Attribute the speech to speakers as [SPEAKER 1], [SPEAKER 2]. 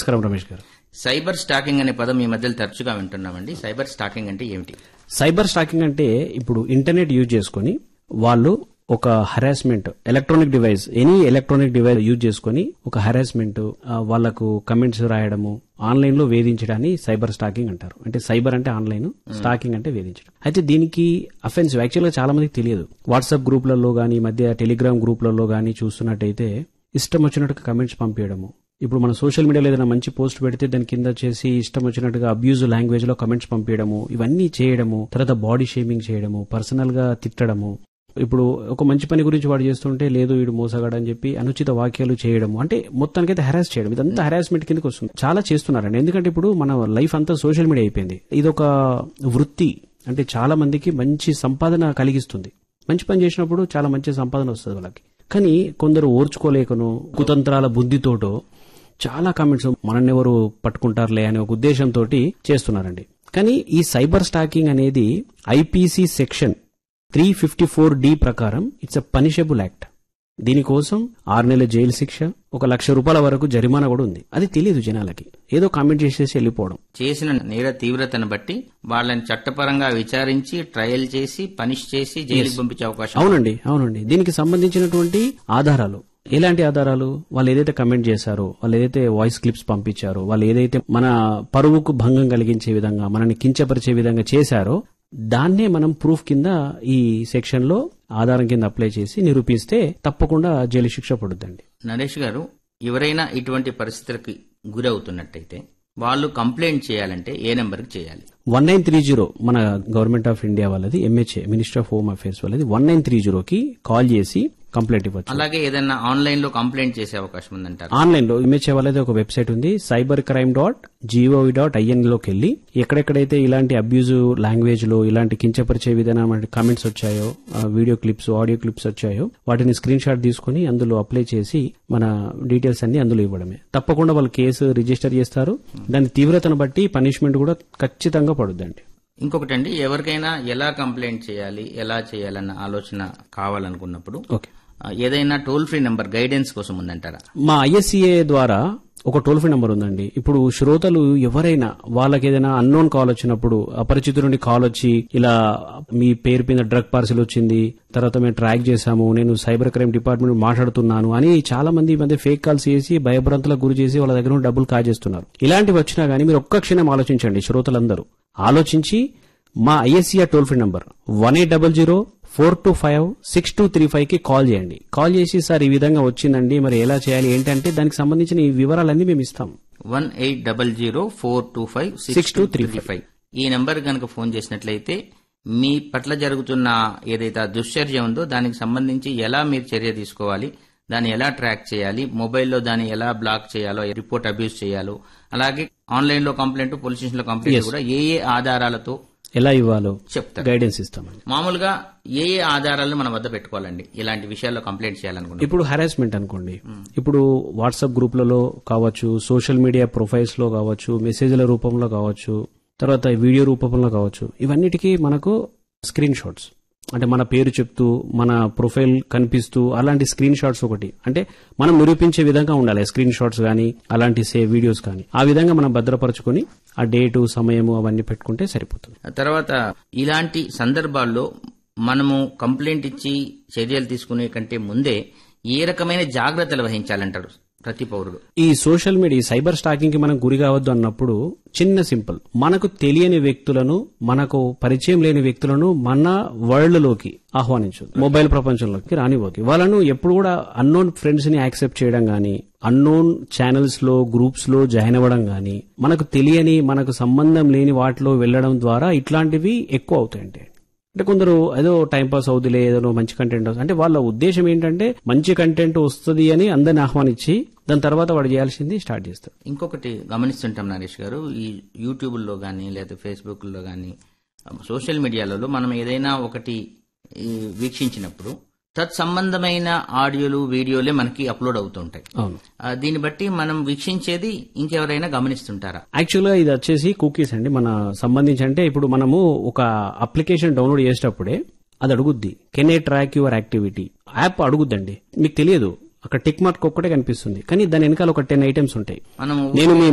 [SPEAKER 1] నమస్కారం రమేష్ గారు
[SPEAKER 2] cyber stacking అనే పదం ఈ మధ్యలో తరచుగా వింటున్నామండి సైబర్ స్టాకింగ్ అంటే ఏమిటి
[SPEAKER 1] సైబర్ స్టాకింగ్ అంటే ఇప్పుడు ఇంటర్నెట్ యూజ్ చేసుకొని వాళ్ళు ఒక harassment electronic device any electronic device use చేసుకొని ఒక హరాస్మెంట్ వాళ్ళకు కమెంట్స్ రాయడము ఆన్లైన్ లో వేధించడాన్ని సైబర్ స్టాకింగ్ అంటారు అంటే సైబర్ అంటే ఆన్లైన్ స్టాకింగ్ అంటే వేధించడం అయితే దీనికి అఫెన్సివ్ యాక్చువల్ గా చాలా మందికి తెలియదు వాట్సాప్ గ్రూప్లలో గానీ ఈ మధ్య టెలిగ్రామ్ గ్రూప్లలో గానీ చూస్తున్నట్టయితే ఇష్టం వచ్చినట్టుగా కమెంట్స్ పంపించడము ఇప్పుడు మన సోషల్ మీడియాలో ఏదైనా మంచి పోస్ట్ పెడితే దాని కింద చేసి ఇష్టం వచ్చినట్టుగా అబ్యూజ్ లాంగ్వేజ్ లో కమెంట్స్ పంపించడము ఇవన్నీ చేయడము తర్వాత బాడీ షేమింగ్ చేయడము పర్సనల్ గా తిట్టడము ఇప్పుడు ఒక మంచి పని గురించి వాడు చేస్తుంటే లేదు వీడు మోసగాడు అని చెప్పి అనుచిత వాక్యాలు చేయడము అంటే మొత్తానికైతే హెరాస్ చేయడం ఇదంతా హెరాస్మెంట్ కిందకి వస్తుంది చాలా చేస్తున్నారండి ఎందుకంటే ఇప్పుడు మన లైఫ్ అంతా సోషల్ మీడియా అయిపోయింది ఇది ఒక వృత్తి అంటే చాలా మందికి మంచి సంపాదన కలిగిస్తుంది మంచి పని చేసినప్పుడు చాలా మంచి సంపాదన వస్తుంది వాళ్ళకి కానీ కొందరు ఓర్చుకోలేకను కుతంత్రాల బుద్ధితోటో చాలా కామెంట్స్ మనన్నెవరు పట్టుకుంటారులే అనే ఒక ఉద్దేశంతో చేస్తున్నారండి కానీ ఈ సైబర్ స్టాకింగ్ అనేది IPC section three fifty four D ప్రకారం ఇట్స్ అ పనిషబుల్ యాక్ట్ దీనికోసం ఆరు నెలల జైలు శిక్ష ఒక లక్ష రూపాయల వరకు జరిమానా కూడా ఉంది అది తెలియదు జనాలకి ఏదో కామెంట్ చేసేసి వెళ్ళిపోవడం
[SPEAKER 2] చేసిన నేర తీవ్రతను బట్టి వాళ్ళని చట్టపరంగా విచారించి ట్రయల్ చేసి పనిష్ చేసి జైలుకి పంపించే అవకాశం
[SPEAKER 1] అవునండి అవునండి దీనికి సంబంధించినటువంటి ఆధారాలు ఎలాంటి ఆధారాలు వాళ్ళు ఏదైతే కమెంట్ చేశారో వాళ్ళు ఏదైతే వాయిస్ క్లిప్స్ పంపించారో వాళ్ళు ఏదైతే మన పరువుకు భంగం కలిగించే విధంగా మనని కించపరిచే విధంగా చేశారో దాన్నే మనం ప్రూఫ్ కింద ఈ సెక్షన్ లో ఆధారం కింద అప్లై చేసి నిరూపిస్తే తప్పకుండా జైలు శిక్ష పడుద్దండి
[SPEAKER 2] నరేష్ గారు ఎవరైనా ఇటువంటి పరిస్థితులకి గురవుతున్నట్టయితే వాళ్ళు కంప్లైంట్ చేయాలంటే ఏ నెంబర్కి చేయాలి
[SPEAKER 1] వన్ నైన్ త్రీ జీరో మన గవర్నమెంట్ ఆఫ్ ఇండియా వాళ్ళది MHA minister of home affairs వాళ్ళది వన్ నైన్ త్రీ జీరోకి కాల్ చేసి కంప్లైంట్ ఇవ్వచ్చు
[SPEAKER 2] అలాగే ఏదైనా ఆన్లైన్ లో కంప్లైంట్ చేసే అవకాశం ఉందంటారు
[SPEAKER 1] ఆన్లైన్ లో ఎంహెచ్ఏ వాళ్ళది ఒక వెబ్సైట్ ఉంది cyber crime dot GOV dot IN లోకి వెళ్ళి ఎక్కడెక్కడైతే ఇలాంటి అబ్యూజ్ లాంగ్వేజ్ లో ఇలాంటి కించపరిచే విధానం కామెంట్స్ వచ్చాయో ఆ, వీడియో క్లిప్స్ ఆడియో క్లిప్స్ వచ్చాయో వాటిని స్క్రీన్ షాట్ తీసుకుని అందులో అప్లై చేసి మన డీటెయిల్స్ అన్ని అందులో ఇవ్వడమే తప్పకుండా వాళ్ళు కేసు రిజిస్టర్ చేస్తారు దాని తీవ్రతను బట్టి పనిష్మెంట్ కూడా ఖచ్చితంగా పడుద్దండి
[SPEAKER 2] ఇంకొకటండి ఎవరికైనా ఎలా కంప్లైంట్ చేయాలి ఎలా చేయాలన్న ఆలోచన కావాలనుకున్నప్పుడు
[SPEAKER 1] ఓకే
[SPEAKER 2] ఆ, ఏదైనా టోల్ ఫ్రీ నెంబర్ గైడెన్స్ కోసం ఉందంటారా
[SPEAKER 1] మా ఐఎస్సీఏ ద్వారా ఒక టోల్ ఫ్రీ నెంబర్ ఉందండి ఇప్పుడు శ్రోతలు ఎవరైనా వాళ్ళకి ఏదైనా అన్నోన్ కాల్ వచ్చినప్పుడు అపరిచితు నుండి కాల్ వచ్చి ఇలా మీ పేరు మీద డ్రగ్ పార్సిల్ వచ్చింది తర్వాత మేము ట్రాక్ చేశాము నేను సైబర్ క్రైమ్ డిపార్ట్మెంట్ మాట్లాడుతున్నాను అని చాలా మంది ఈ మధ్య ఫేక్ కాల్స్ చేసి భయభ్రాంతులకు గురి చేసి వాళ్ళ దగ్గర నుండి డబ్బులు కాజేస్తున్నారు ఇలాంటివి వచ్చినా గానీ మీరు ఒక్క క్షణం ఆలోచించండి శ్రోతలందరూ ఆలోచించి మా ISCR toll free number one eight double zero four two five six two three five కి కాల్ చేయండి కాల్ చేసి సార్ ఈ విధంగా వచ్చిందండి మరి ఎలా చేయాలి ఏంటంటే దానికి సంబంధించిన ఈ వివరాలన్నీ మేము ఇస్తాం
[SPEAKER 2] one eight double zero four two five six two three five ఈ నెంబర్ కనుక ఫోన్ చేసినట్లయితే మీ పట్ల జరుగుతున్న ఏదైతే ఆ దుశ్చర్య ఉందో దానికి సంబంధించి ఎలా మీరు చర్య తీసుకోవాలి దాన్ని ఎలా ట్రాక్ చేయాలి మొబైల్లో దాన్ని ఎలా బ్లాక్ చేయాలో రిపోర్ట్ అబ్యూస్ చేయాలో అలాగే ఆన్లైన్ లో కంప్లైంట్ పోలీస్ స్టేషన్ లో కంప్లైంట్ కూడా ఏ ఏ ఆధారాలతో
[SPEAKER 1] ఎలా ఇవ్వాలో
[SPEAKER 2] చెప్తారు
[SPEAKER 1] గైడెన్స్ ఇస్తామండి
[SPEAKER 2] మామూలుగా ఏ ఏ ఆధారాలను మన వద్ద పెట్టుకోవాలండి ఇలాంటి విషయాల్లో కంప్లైంట్ చేయాలనుకుంటే
[SPEAKER 1] ఇప్పుడు హరాస్మెంట్ అనుకోండి ఇప్పుడు వాట్సాప్ గ్రూప్లలో కావచ్చు సోషల్ మీడియా ప్రొఫైల్స్ లో కావచ్చు మెసేజ్ల రూపంలో కావచ్చు తర్వాత వీడియో రూపంలో కావచ్చు ఇవన్నిటికీ మనకు స్క్రీన్ షాట్స్ అంటే మన పేరు చెప్తూ మన ప్రొఫైల్ కనిపిస్తూ అలాంటి స్క్రీన్ షాట్స్ ఒకటి అంటే మనం నిరూపించే విధంగా ఉండాలి స్క్రీన్ షాట్స్ కానీ అలాంటి సే వీడియోస్ కానీ ఆ విధంగా మనం భద్రపరచుకొని ఆ డేటు సమయము అవన్నీ పెట్టుకుంటే సరిపోతుంది
[SPEAKER 2] తర్వాత ఇలాంటి సందర్భాల్లో మనము కంప్లైంట్ ఇచ్చి చర్యలు తీసుకునే కంటే ముందే ఏ రకమైన జాగ్రత్తలు వహించాలంటారు ప్రతి పౌరుడు
[SPEAKER 1] ఈ సోషల్ మీడియా ఈ సైబర్ స్టాకింగ్ కి మనం గురి కావద్దు అన్నప్పుడు చిన్న సింపుల్ మనకు తెలియని వ్యక్తులను మనకు పరిచయం లేని వ్యక్తులను మన వరల్డ్ లోకి ఆహ్వానించు మొబైల్ ప్రపంచంలోకి రానివ్వకి వాళ్ళను ఎప్పుడు కూడా అన్నోన్ ఫ్రెండ్స్ ని యాక్సెప్ట్ చేయడం గానీ అన్నోన్ ఛానల్స్ లో గ్రూప్స్ లో జాయిన్ అవ్వడం గానీ మనకు తెలియని మనకు సంబంధం లేని వాటిలో వెళ్లడం ద్వారా ఇట్లాంటివి ఎక్కువ అవుతాయండి అంటే కొందరు ఏదో టైం పాస్ అవుతులే ఏదో మంచి కంటెంట్ వస్తుంది అంటే వాళ్ళ ఉద్దేశం ఏంటంటే మంచి కంటెంట్ వస్తుంది అని అందరిని ఆహ్వానించి దాని తర్వాత వాడు చేయాల్సింది స్టార్ట్ చేస్తారు
[SPEAKER 2] ఇంకొకటి గమనిస్తుంటాం నరేష్ గారు ఈ యూట్యూబ్లో కానీ లేదా ఫేస్బుక్లో కానీ సోషల్ మీడియాలలో మనం ఏదైనా ఒకటి ఈ, వీక్షించినప్పుడు తత్సంబంధమైన ఆడియోలు వీడియోలే మనకి అప్లోడ్ అవుతుంటాయి
[SPEAKER 1] అవును
[SPEAKER 2] ఆ, దీన్ని బట్టి మనం వీక్షించేది ఇంకెవరైనా గమనిస్తుంటారా
[SPEAKER 1] యాక్చువల్ గా ఇది వచ్చేసి కుకీస్ అండి మన సంబంధించి అంటే ఇప్పుడు మనము ఒక అప్లికేషన్ డౌన్లోడ్ చేసేటప్పుడే అది అడుగుద్ది can a track your activity app అడుగుద్దండి మీకు తెలియదు అక్కడ టిక్ మార్క్ ఒక్కటే కనిపిస్తుంది కానీ దాని వెనకాల ఒక టెన్ ఐటమ్స్ ఉంటాయి
[SPEAKER 2] మనము
[SPEAKER 1] నేను మీ